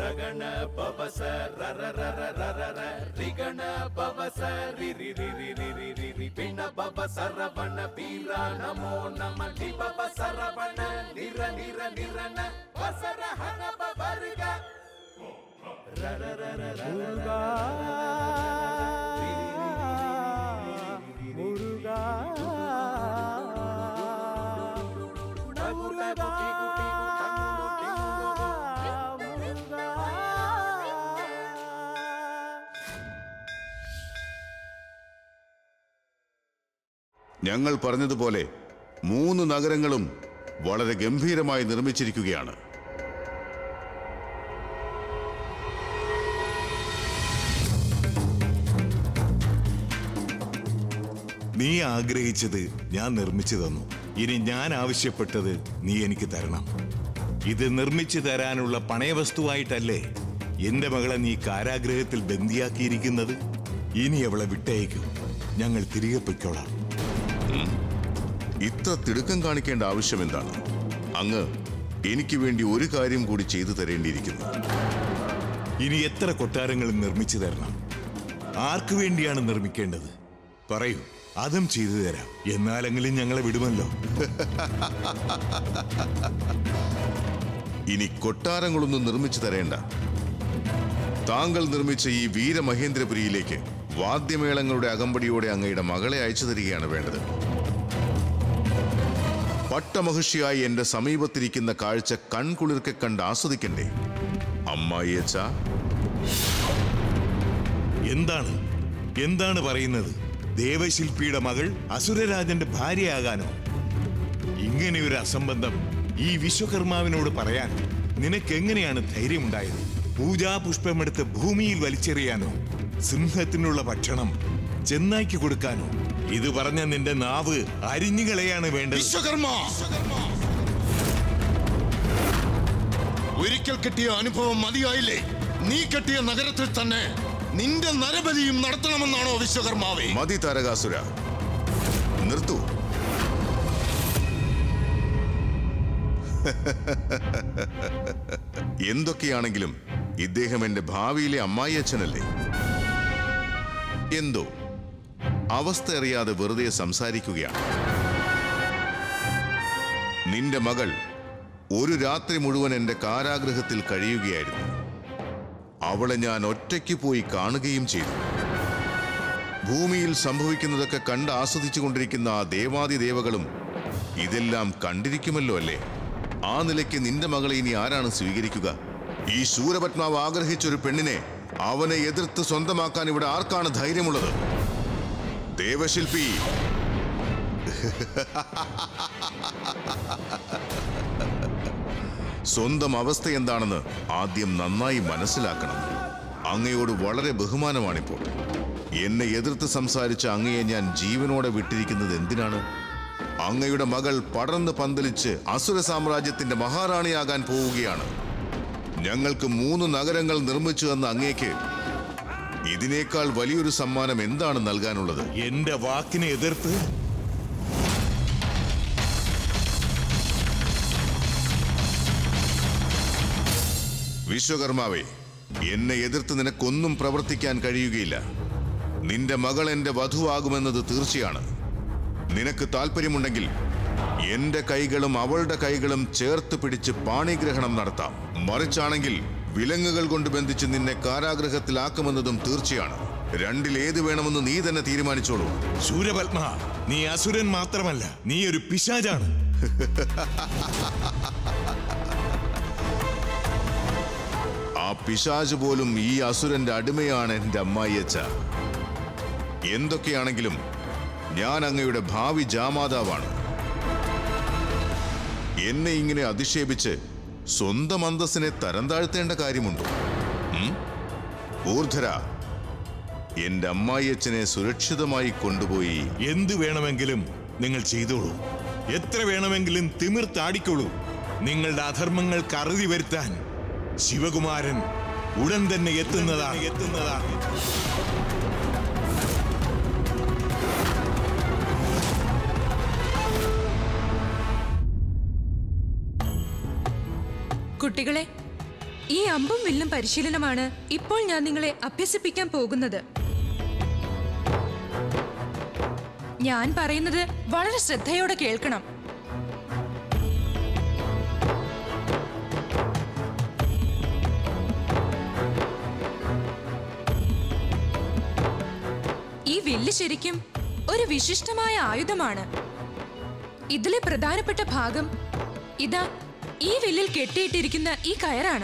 ರಗಣ ಪವಸ ರರ ರರ ರರ ರ ರಿಗಣ ಪವಸ ರಿ ರಿ ರಿ ರಿ ರಿ ರಿ ರಿ ರಿ ಪಿಣ ಪವ ಸರವಣ ಪೀರ ನಮೋ ನಮ ಲಿ ಪವ ಸರವಣ ನಿರ ನಿರ ನಿರನ ವಸರ ಹನ ಪವರ್ಗ ರರ ರರ ರರ முருகா முருகா முருகா முருகா ഞങ്ങൾ പറഞ്ഞതുപോലെ മൂന്ന് നഗരങ്ങളും വളരെ ഗംഭീരമായി നിർമ്മിച്ചിരിക്കുകയാണ് നീ ആഗ്രഹിച്ചത് ഞാൻ നിർമ്മിച്ചു തന്നു ഇനി ഞാൻ ആവശ്യപ്പെട്ടത് നീ എനിക്ക് തരണം ഇത് നിർമ്മിച്ചു തരാനുള്ള പണയവസ്തുവായിട്ടല്ലേ എന്റെ മകളെ നീ കാരാഗ്രഹത്തിൽ ബന്ദിയാക്കിയിരിക്കുന്നത് ഇനി അവളെ വിട്ടയക്കൂ ഞങ്ങൾ തിരികെ പൊയ്ക്കോളാം ഇത്ര തിടുക്കം കാണിക്കേണ്ട ആവശ്യം എന്താണ് അങ്ങ് എനിക്ക് വേണ്ടി ഒരു കാര്യം കൂടി ചെയ്തു തരേണ്ടിയിരിക്കുന്നു ഇനി എത്ര കൊട്ടാരങ്ങൾ നിർമ്മിച്ചു തരണം ആർക്കു വേണ്ടിയാണ് നിർമ്മിക്കേണ്ടത് പറയൂ അതും ചെയ്തു തരാം എന്നാലെങ്കിലും ഞങ്ങളെ വിടുമല്ലോ ഇനി കൊട്ടാരങ്ങളൊന്നും നിർമ്മിച്ചു തരേണ്ട താങ്കൾ നിർമ്മിച്ച ഈ വീരമഹേന്ദ്രപുരിയിലേക്ക് വാദ്യമേളങ്ങളുടെ അകമ്പടിയോടെ അങ്ങയുടെ മകളെ അയച്ചു തരികയാണ് വേണ്ടത് പട്ടമഹിഷിയായി എന്റെ സമീപത്തിരിക്കുന്ന കാഴ്ച കൺകുളിർക്കെ കണ്ട് ആസ്വദിക്കണ്ടേ അമ്മായിയച്ച എന്താണ് എന്താണ് പറയുന്നത് ദേവശില്പിയുടെ മകൾ അസുരരാജന്റെ ഭാര്യയാകാനോ ഇങ്ങനെ ഒരു അസംബന്ധം ഈ വിശ്വകർമാവിനോട് പറയാൻ നിനക്കെങ്ങനെയാണ് ധൈര്യമുണ്ടായത് പൂജാപുഷ്പമെടുത്ത് ഭൂമിയിൽ വലിച്ചെറിയാനോ സിംഹത്തിനുള്ള ഭക്ഷണം ചെന്നായ്ക്ക് കൊടുക്കാനോ ഇത് പറഞ്ഞ നിന്റെ നാവ് അരിഞ്ഞുകളയാണ് വേണ്ടത് വിശ്വകർമ്മ ഒരിക്കൽ കിട്ടിയ അനുഭവം മതിയായില്ലേ നീ കെട്ടിയ നഗരത്തിൽ തന്നെ നിന്റെ നരബലിയും നടത്തണമെന്നാണോ വിശ്വകർമാവേ മതി താരകാസുര നിർത്തൂ എന്തൊക്കെയാണെങ്കിലും ഇദ്ദേഹം എന്റെ ഭാവിയിലെ അമ്മായിയച്ഛനല്ലേ എന്തോ അവസ്ഥ അറിയാതെ വെറുതെ സംസാരിക്കുകയാണ് നിന്റെ മകൾ ഒരു രാത്രി മുഴുവൻ എന്റെ കാരാഗൃഹത്തിൽ കഴിയുകയായിരുന്നു അവളെ ഞാൻ ഒറ്റയ്ക്ക് പോയി കാണുകയും ചെയ്തു ഭൂമിയിൽ സംഭവിക്കുന്നതൊക്കെ കണ്ട് ആസ്വദിച്ചു കൊണ്ടിരിക്കുന്ന ആ ദേവാദിദേവകളും ഇതെല്ലാം കണ്ടിരിക്കുമല്ലോ അല്ലേ ആ നിലയ്ക്ക് നിന്റെ മകളെ ഇനി ആരാണ് സ്വീകരിക്കുക ഈ ശൂരപത്മാവ് ആഗ്രഹിച്ച ഒരു പെണ്ണിനെ അവനെ എതിർത്ത് സ്വന്തമാക്കാൻ ഇവിടെ ആർക്കാണ് ധൈര്യമുള്ളത് ദേവശില്പി സ്വന്തം അവസ്ഥ എന്താണെന്ന് ആദ്യം നന്നായി മനസ്സിലാക്കണം അങ്ങയോട് വളരെ ബഹുമാനമാണിപ്പോൾ എന്നെ എതിർത്ത് സംസാരിച്ച അങ്ങയെ ഞാൻ ജീവനോടെ വിട്ടിരിക്കുന്നത് എന്തിനാണ് അങ്ങയുടെ മകൾ പടർന്ന് പന്തലിച്ച് അസുര സാമ്രാജ്യത്തിന്റെ മഹാറാണിയാകാൻ പോവുകയാണ് ഞങ്ങൾക്ക് മൂന്ന് നഗരങ്ങൾ നിർമ്മിച്ചു തന്ന അങ്ങേക്ക് ഇതിനേക്കാൾ വലിയൊരു സമ്മാനം എന്താണ് നൽകാനുള്ളത് എന്റെ വാക്കിനെ എതിർത്ത് വിശ്വകർമാവേ എന്നെ എതിർത്ത് നിനക്കൊന്നും പ്രവർത്തിക്കാൻ കഴിയുകയില്ല നിന്റെ മകൾ എന്റെ വധുവാകുമെന്നത് തീർച്ചയാണ് നിനക്ക് താല്പര്യമുണ്ടെങ്കിൽ എന്റെ കൈകളും അവളുടെ കൈകളും ചേർത്ത് പിടിച്ച് പാണിഗ്രഹണം നടത്താം മറിച്ചാണെങ്കിൽ വിലങ്ങുകൾ കൊണ്ട് ബന്ധിച്ച് നിന്നെ കാരാഗൃഹത്തിലാക്കുമെന്നതും തീർച്ചയാണ് രണ്ടിൽ ഏത് വേണമെന്ന് നീ തന്നെ തീരുമാനിച്ചോളൂ ശൂരപത്മ നീ അസുരൻ മാത്രമല്ല നീ ഒരു പിശാചാണ് ആ പിശാച് പോലും ഈ അസുരന്റെ അടിമയാണ് എന്റെ അമ്മായിയച്ച എന്തൊക്കെയാണെങ്കിലും ഞാൻ അങ്ങയുടെ ഭാവി ജാമാതാവാണ് എന്നെ ഇങ്ങനെ അധിക്ഷേപിച്ച് സ്വന്തം അന്തസ്സിനെ തരം താഴ്ത്തേണ്ട കാര്യമുണ്ടോ ഉം? ഊർധര എന്റെ അമ്മായിയച്ഛനെ സുരക്ഷിതമായി കൊണ്ടുപോയി എന്തു വേണമെങ്കിലും നിങ്ങൾ ചെയ്തോളൂ എത്ര വേണമെങ്കിലും തിമിർത്താടിക്കോളൂ നിങ്ങളുടെ അധർമ്മങ്ങൾക്ക് അറുതി വരുത്താൻ ശിവകുമാരൻ ഉടൻ തന്നെ എത്തുന്നതാണ് എത്തുന്നതാണ് കുട്ടികളെ ഈ അമ്പും വില്ലും പരിശീലനമാണ് ഇപ്പോൾ ഞാൻ നിങ്ങളെ അഭ്യസിപ്പിക്കാൻ പോകുന്നത് ഞാൻ പറയുന്നത് വളരെ ശ്രദ്ധയോടെ കേൾക്കണം ഈ വില്ല് ശരിക്കും ഒരു വിശിഷ്ടമായ ആയുധമാണ് ഇതിലെ പ്രധാനപ്പെട്ട ഭാഗം ഇതാ ഈ വില്ലിൽ കെട്ടിയിട്ടിരിക്കുന്ന ഈ കയറാണ്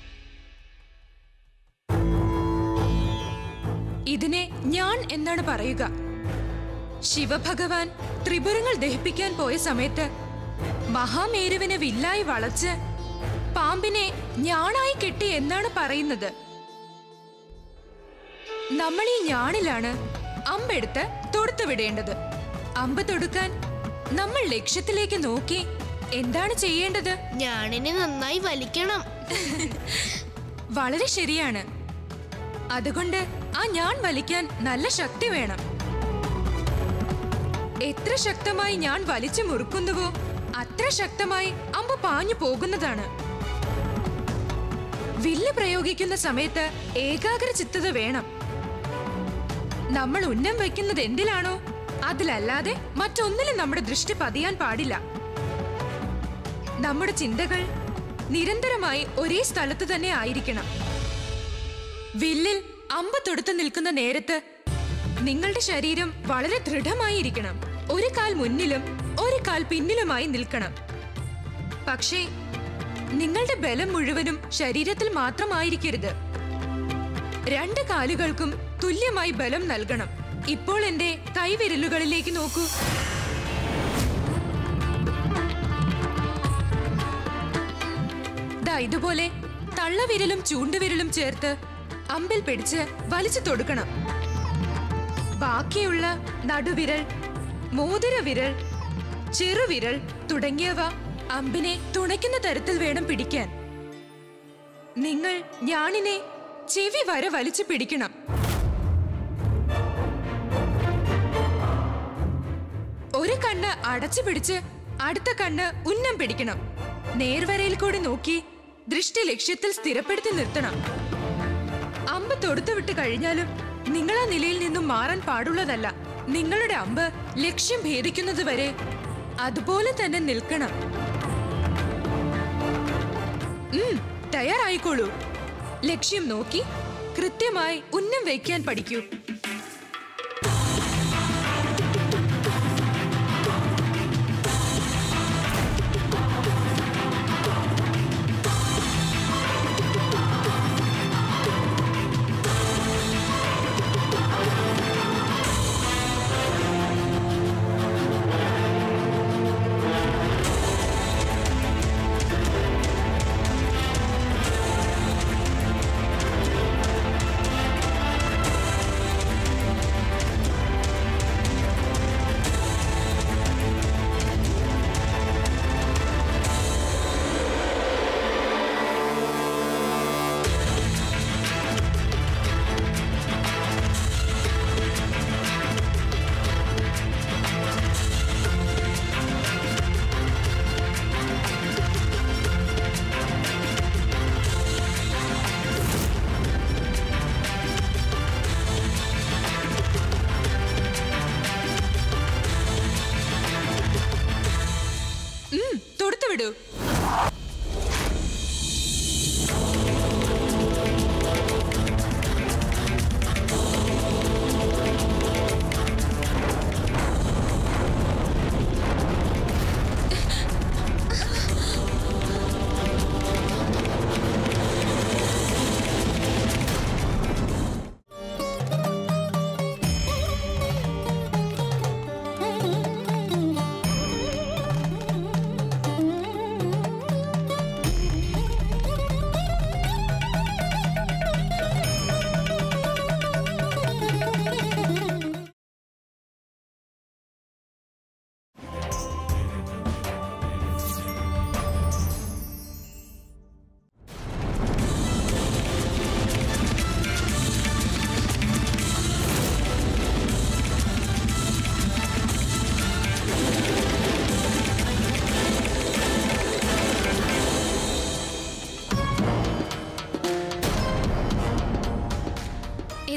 ഇതിനെ ഞാൻ എന്നാണ് പറയുക ശിവഭഗവാൻ ത്രിപുരങ്ങൾ ദഹിപ്പിക്കാൻ പോയ സമയത്ത് മഹാമേരുവിനെ വില്ലായി വളച്ച് പാമ്പിനെ ഞാണായി കെട്ടി എന്നാണ് പറയുന്നത് നമ്മൾ ഈ ഞാണിലാണ് അമ്പെടുത്ത് തൊടുത്തു വിടേണ്ടത് അമ്പ് തൊടുക്കാൻ നമ്മൾ ലക്ഷ്യത്തിലേക്ക് നോക്കി എന്താണ് ചെയ്യേണ്ടത് ഞാണിനെ നന്നായി വലിക്കണം വളരെ ശരിയാണ് അതുകൊണ്ട് ആ ഞാൻ വലിക്കാൻ നല്ല ശക്തി വേണം എത്ര ശക്തമായി ഞാൻ വലിച്ചു മുറുക്കുന്നുവോ അത്ര ശക്തമായി അമ്പ് പാഞ്ഞു പോകുന്നതാണ് വില്ല് പ്രയോഗിക്കുന്ന സമയത്ത് ഏകാഗ്ര ചിത്തത വേണം നമ്മൾ ഉന്നം വെക്കുന്നത് എന്തിലാണോ അതിലല്ലാതെ മറ്റൊന്നിലും നമ്മുടെ ദൃഷ്ടി പതിയാൻ പാടില്ല നമ്മുടെ ചിന്തകൾ നിരന്തരമായി ഒരേ സ്ഥലത്ത് തന്നെ ആയിരിക്കണം വില്ലിൽ അമ്പ് തൊടുത്തു നിൽക്കുന്ന നേരത്ത് നിങ്ങളുടെ ശരീരം വളരെ ദൃഢമായിരിക്കണം ഒരു കാൽ മുന്നിലും ഒരു കാൽ പിന്നിലുമായി നിൽക്കണം പക്ഷേ നിങ്ങളുടെ ബലം മുഴുവനും ശരീരത്തിൽ മാത്രമായിരിക്കരുത് രണ്ട് കാലുകൾക്കും തുല്യമായി ബലം നൽകണം ഇപ്പോൾ എന്റെ കൈവിരലുകളിലേക്ക് നോക്കൂ ദാ ഇതുപോലെ തള്ളവിരലും ചൂണ്ടുവിരലും ചേർത്ത് അമ്പിൽ പിടിച്ച് വലിച്ചു തൊടുക്കണം ബാക്കിയുള്ള നടുവിരൽ മോതിരവിരൽ ചെറുവിരൽ തുടങ്ങിയവ അമ്പിനെ തുണയ്ക്കുന്ന തരത്തിൽ വേണം പിടിക്കാൻ നിങ്ങൾ ഞാണിനെ ചെവി വരെ വലിച്ചു പിടിക്കണം ഒരു കണ്ണ് അടച്ചു പിടിച്ച് അടുത്ത കണ്ണ് ഉന്നം പിടിക്കണം നേർവരയിൽ കൂടി നോക്കി ദൃഷ്ടി ലക്ഷ്യത്തിൽ സ്ഥിരപ്പെടുത്തി നിർത്തണം അമ്പ് തൊടുത്തു വിട്ട് കഴിഞ്ഞാലും നിങ്ങൾ ആ നിലയിൽ നിന്നും മാറാൻ പാടുള്ളതല്ല നിങ്ങളുടെ അമ്പ് ലക്ഷ്യം ഭേദിക്കുന്നത് വരെ അതുപോലെ തന്നെ നിൽക്കണം ഉം, തയ്യാറായിക്കോളൂ ലക്ഷ്യം നോക്കി കൃത്യമായി ഉന്നം വയ്ക്കാൻ പഠിക്കൂ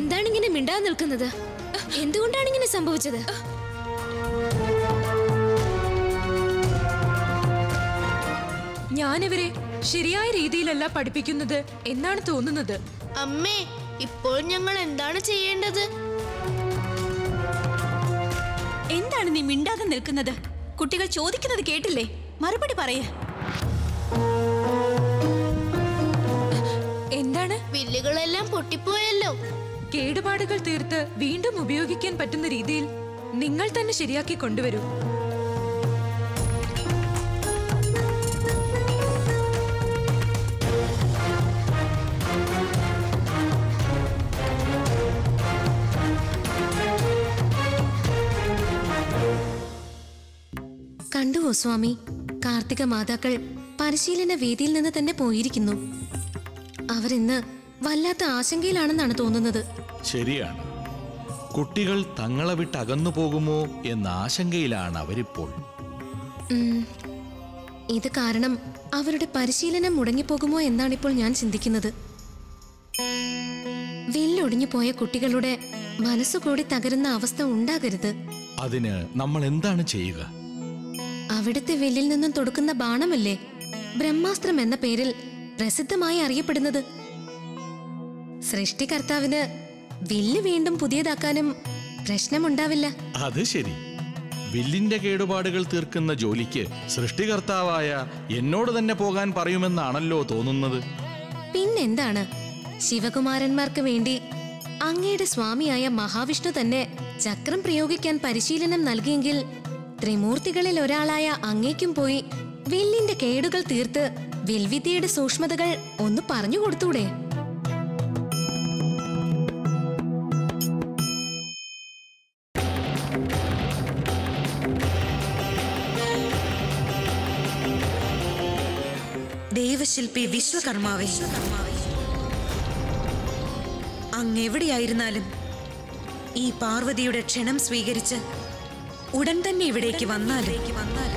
എന്താണ് ഇങ്ങനെ മിണ്ടാതെ നിൽക്കുന്നത് എന്തുകൊണ്ടാണ് ഇങ്ങനെ സംഭവിച്ചത് ഞാനിവരെ ശരിയായ രീതിയിലല്ല പഠിപ്പിക്കുന്നത് എന്നാണ് തോന്നുന്നത് അമ്മേ ഇപ്പോൾ ഞങ്ങൾ എന്താണ് ചെയ്യേണ്ടത് എന്താണ് നീ മിണ്ടാതെ നിൽക്കുന്നത് കുട്ടികൾ ചോദിക്കുന്നത് കേട്ടില്ലേ മറുപടി പറയേ എന്താണ് വില്ലുകളെല്ലാം പൊട്ടിപ്പോയല്ലോ കേടുപാടുകൾ തീർത്ത് വീണ്ടും ഉപയോഗിക്കാൻ പറ്റുന്ന രീതിയിൽ നിങ്ങൾ തന്നെ ശരിയാക്കി കൊണ്ടുവരൂ കണ്ടുവോ സ്വാമി കാർത്തിക മാതാക്കൾ പരിശീലന വേദിയിൽ നിന്ന് തന്നെ പോയിരിക്കുന്നു അവരിന്ന് വല്ലാത്ത ആശങ്കയിലാണെന്നാണ് തോന്നുന്നത് ശരിയാണ് കുട്ടികൾ തങ്ങളെ വിട്ട് അകന്നു പോകുമോ എന്ന ആശങ്കയിലാണ് അവരിപ്പോൾ ഉം. ഇത് കാരണം അവരുടെ പരിശീലനം മുടങ്ങിപ്പോകുമോ എന്നാണിപ്പോൾ ഞാൻ ചിന്തിക്കുന്നത് വില്ലൊടിഞ്ഞു പോയ കുട്ടികളുടെ മനസ്സുകൂടി തകരുന്ന അവസ്ഥ ഉണ്ടാകരുത് അതിന് നമ്മൾ എന്താണ് ചെയ്യുക അവിടുത്തെ വില്ലിൽ നിന്നും തൊടുക്കുന്ന ബാണമല്ലേ ബ്രഹ്മാസ്ത്രം എന്ന പേരിൽ പ്രസിദ്ധമായി അറിയപ്പെടുന്നത് സൃഷ്ടികർത്താവിന് വില്ല് വീണ്ടും പുതിയതാക്കാനും പ്രശ്നമുണ്ടാവില്ല അത് ശരി വില്ലിന്റെ കേടുപാടുകൾ തീർക്കുന്ന ജോലിക്ക് സൃഷ്ടികർത്താവായ എന്നോട് തന്നെ പോകാൻ പറയുമെന്നാണല്ലോ തോന്നുന്നത് പിന്നെന്താണ് ശിവകുമാരന്മാർക്ക് വേണ്ടി അങ്ങയുടെ സ്വാമിയായ മഹാവിഷ്ണു തന്നെ ചക്രം പ്രയോഗിക്കാൻ പരിശീലനം നൽകിയെങ്കിൽ ത്രിമൂർത്തികളിൽ ഒരാളായ അങ്ങേക്കും പോയി വില്ലിന്റെ കേടുകൾ തീർത്ത് വിൽവിദ്യയുടെ സൂക്ഷ്മതകൾ ഒന്ന് പറഞ്ഞു കൊടുത്തൂടെ ദേവശില്പി വിശ്വകർമാവേ അങ്ങെവിടെയായിരുന്നാലും ഈ പാർവതിയുടെ ക്ഷണം സ്വീകരിച്ച് ഉടൻ തന്നെ ഇവിടേക്ക് വന്നാലും വന്നാലും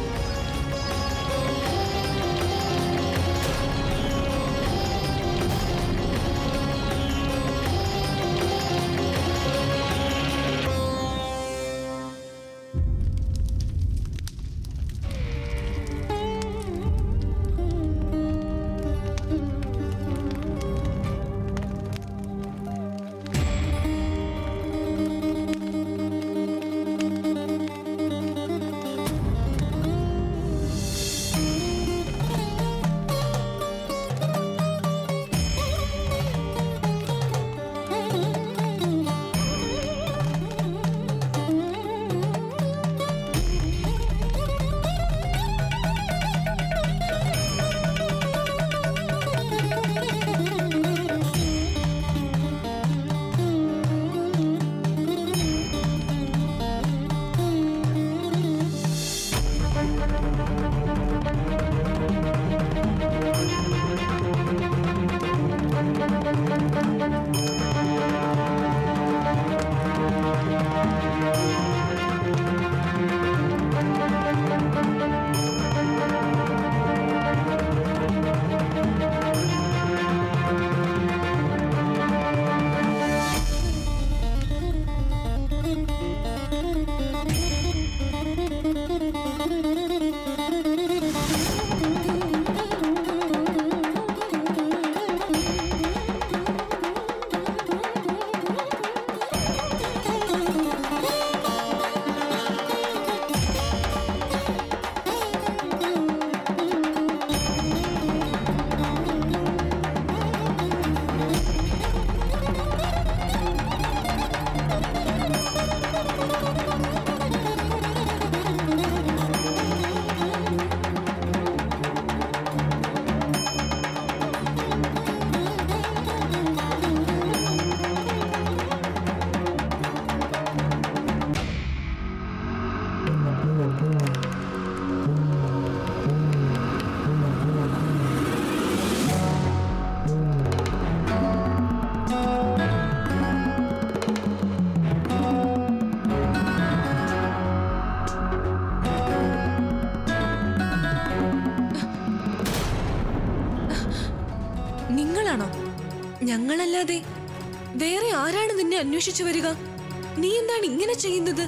നിങ്ങളാണോ ഞങ്ങളല്ലാതെ വേറെ ആരാണ് നിന്നെ അന്വേഷിച്ചു വരിക നീ എന്താണ് ഇങ്ങനെ ചെയ്യുന്നത്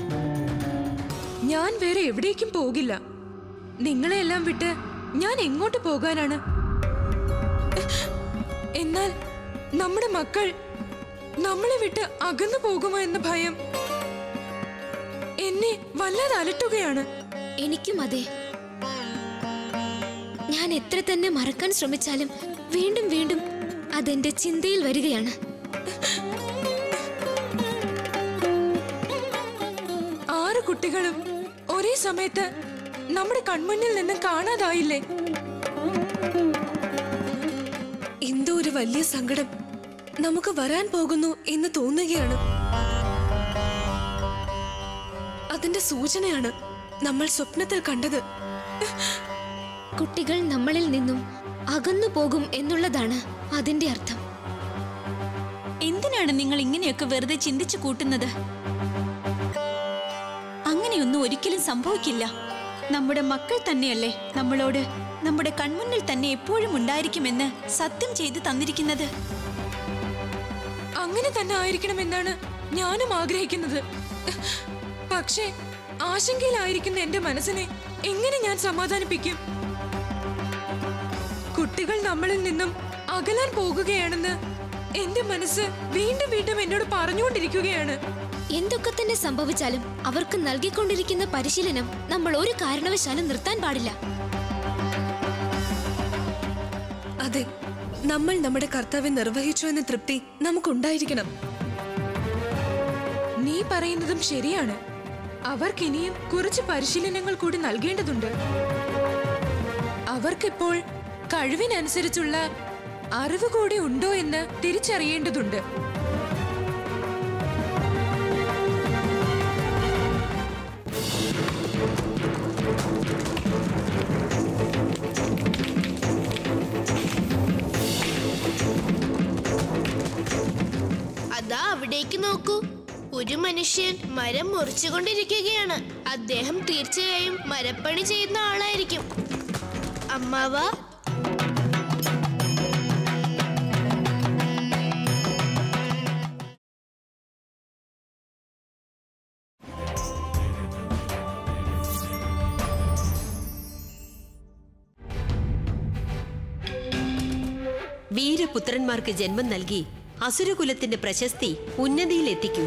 ഞാൻ വേറെ എവിടേക്കും പോകില്ല നിങ്ങളെല്ലാം വിട്ട് ഞാൻ എങ്ങോട്ട് പോകാനാണ് എന്നാൽ നമ്മുടെ മക്കൾ നമ്മളെ വിട്ട് അകന്നു പോകുമോ എന്ന ഭയം എന്നെ വല്ലാതെ അലട്ടുകയാണ് എനിക്കും അതെ ഞാൻ എത്ര തന്നെ മറക്കാൻ ശ്രമിച്ചാലും വീണ്ടും വീണ്ടും അതെന്റെ ചിന്തയിൽ വരികയാണ് ആറ് കുട്ടികളും ഒരേ സമയത്ത് നമ്മുടെ കൺമുന്നിൽ നിന്ന് കാണാതായില്ലേ എന്തോ ഒരു വലിയ സങ്കടം നമുക്ക് വരാൻ പോകുന്നു എന്ന് തോന്നുകയാണ് അതിന്റെ സൂചനയാണ് നമ്മൾ സ്വപ്നത്തിൽ കണ്ടത് കുട്ടികൾ നമ്മളിൽ നിന്നും അകന്നു പോകും എന്നുള്ളതാണ് അതിന്റെ അർത്ഥം എന്തിനാണ് നിങ്ങൾ ഇങ്ങനെയൊക്കെ വെറുതെ ചിന്തിച്ചു കൂട്ടുന്നത് അങ്ങനെയൊന്നും ഒരിക്കലും സംഭവിക്കില്ല നമ്മുടെ മക്കൾ തന്നെയല്ലേ നമ്മളോട് നമ്മുടെ കൺമുന്നിൽ തന്നെ എപ്പോഴും ഉണ്ടായിരിക്കുമെന്ന് സത്യം ചെയ്ത് തന്നിരിക്കുന്നത് അങ്ങനെ തന്നെ ആയിരിക്കണമെന്നാണ് ഞാനും ആഗ്രഹിക്കുന്നത് പക്ഷേ ആശങ്കയിലായിരിക്കുന്ന എന്റെ മനസ്സിനെ എങ്ങനെ ഞാൻ സമാധാനിപ്പിക്കും കുട്ടികൾ നമ്മളിൽ നിന്നും അകലാൻ പോകുകയാണെന്ന് എന്റെ മനസ്സ് വീണ്ടും വീണ്ടും എന്നോട് പറഞ്ഞുകൊണ്ടിരിക്കുകയാണ് എന്തൊക്കെ തന്നെ സംഭവിച്ചാലും അവർക്ക് നൽകിക്കൊണ്ടിരിക്കുന്ന പരിശീലനം നമ്മൾ ഒരു കാരണവശാലും നിർത്താൻ പാടില്ല അതെ നമ്മൾ നമ്മുടെ കർത്തവ്യം നിർവഹിച്ചു എന്ന തൃപ്തി നമുക്കുണ്ടായിരിക്കണം നീ പറയുന്നതും ശരിയാണ് അവർക്കിനിയും കുറച്ച് പരിശീലനങ്ങൾ കൂടി നൽകേണ്ടതുണ്ട് അവർക്കിപ്പോൾ കഴിവിനനുസരിച്ചുള്ള അറിവ് കൂടി ഉണ്ടോ എന്ന് തിരിച്ചറിയേണ്ടതുണ്ട് അതാ അവിടേക്ക് നോക്കൂ ഒരു മനുഷ്യൻ മരം മുറിച്ചുകൊണ്ടിരിക്കുകയാണ് അദ്ദേഹം തീർച്ചയായും മരപ്പണി ചെയ്യുന്ന ആളായിരിക്കും അമ്മാവ വീരപുത്രന്മാർക്ക് ജന്മം നൽകി അസുരകുലത്തിന്റെ പ്രശസ്തി ഉന്നതിയിലെത്തിക്കൂ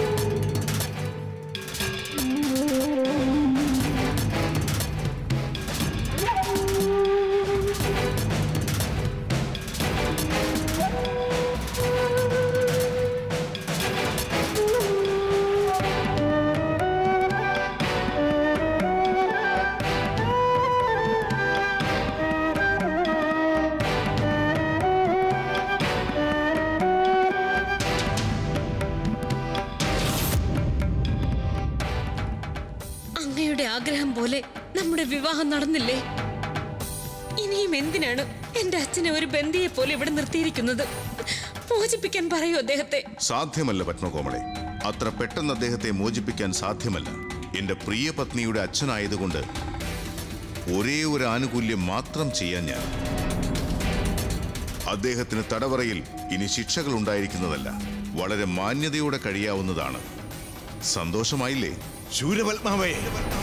അങ്ങയുടെ ആഗ്രഹം പോലെ നമ്മുടെ വിവാഹം നടന്നില്ലേ ഇനിയും എന്തിനാണ് എന്റെ അച്ഛനെ ഒരു ബന്ധിയെ പോലെ ഇവിടെ നിർത്തിയിരിക്കുന്നത് മോചിപ്പിക്കാൻ പറയൂ അദ്ദേഹത്തെ സാധ്യമല്ല പത്മകോമളെ അത്ര പെട്ടെന്ന് അദ്ദേഹത്തെ മോചിപ്പിക്കാൻ സാധ്യമല്ല എന്റെ പ്രിയ പത്നിയുടെ അച്ഛനായതുകൊണ്ട് ഒരേ ഒരു ആനുകൂല്യം മാത്രം ചെയ്യാൻ ഞാൻ അദ്ദേഹത്തിന് തടവറയിൽ ഇനി ശിക്ഷകൾ ഉണ്ടായിരിക്കുന്നതല്ല വളരെ മാന്യതയോടെ കഴിയാവുന്നതാണ് സന്തോഷമായില്ലേ ശൂരപത്മാവേ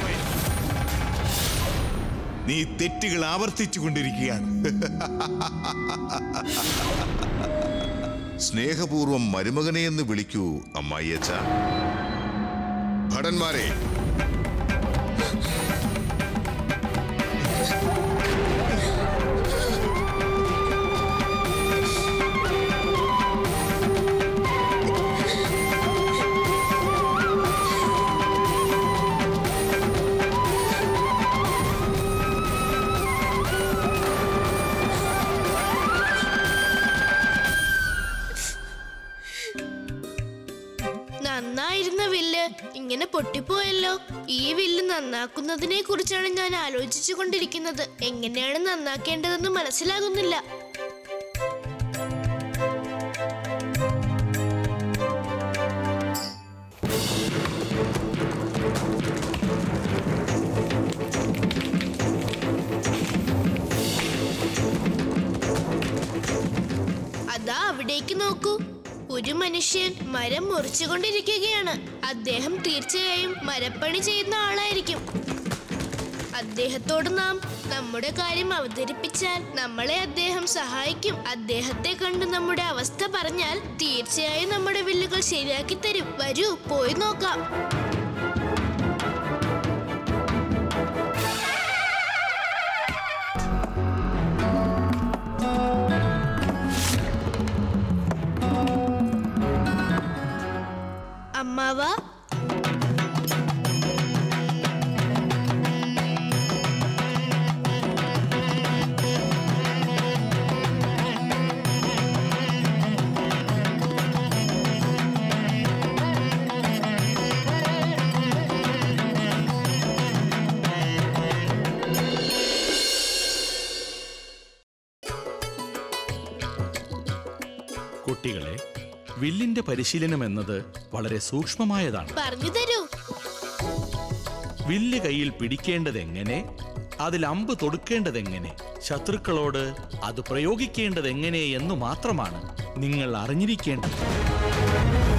നീ തെറ്റുകൾ ആവർത്തിച്ചു കൊണ്ടിരിക്കുകയാണ് സ്നേഹപൂർവം മരുമകനെ എന്ന് വിളിക്കൂ അമ്മായിയച്ച ഭടന്മാരെ നന്നായിരുന്ന വില്ല് ഇങ്ങനെ പൊട്ടിപ്പോയല്ലോ ഈ വില്ല് നന്നാക്കുന്നതിനെ കുറിച്ചാണ് ഞാൻ ആലോചിച്ചു കൊണ്ടിരിക്കുന്നത് എങ്ങനെയാണ് നന്നാക്കേണ്ടതെന്ന് മനസ്സിലാകുന്നില്ല അതാ അവിടേക്ക് നോക്കൂ ഒരു മനുഷ്യൻ മരം മുറിച്ചുകൊണ്ടിരിക്കുകയാണ് അദ്ദേഹം തീർച്ചയായും മരപ്പണി ചെയ്യുന്ന ആളായിരിക്കും അദ്ദേഹത്തോട് നാം നമ്മുടെ കാര്യം അവതരിപ്പിച്ചാൽ നമ്മളെ അദ്ദേഹം സഹായിക്കും അദ്ദേഹത്തെ കണ്ട് നമ്മുടെ അവസ്ഥ പറഞ്ഞാൽ തീർച്ചയായും നമ്മുടെ വില്ലുകൾ ശരിയാക്കി തരും വരൂ പോയി നോക്കാം അമ്മാവ കുട്ടികളെ വില്ലിന്റെ പരിശീലനം എന്നത് വളരെ സൂക്ഷ്മമായതാണ് പറഞ്ഞു തരൂ വില്ല് കയ്യിൽ പിടിക്കേണ്ടതെങ്ങനെ അതിൽ അമ്പ് തൊടുക്കേണ്ടതെങ്ങനെ ശത്രുക്കളോട് അത് പ്രയോഗിക്കേണ്ടതെങ്ങനെ എന്നു മാത്രമാണ് നിങ്ങൾ അറിഞ്ഞിരിക്കേണ്ടത്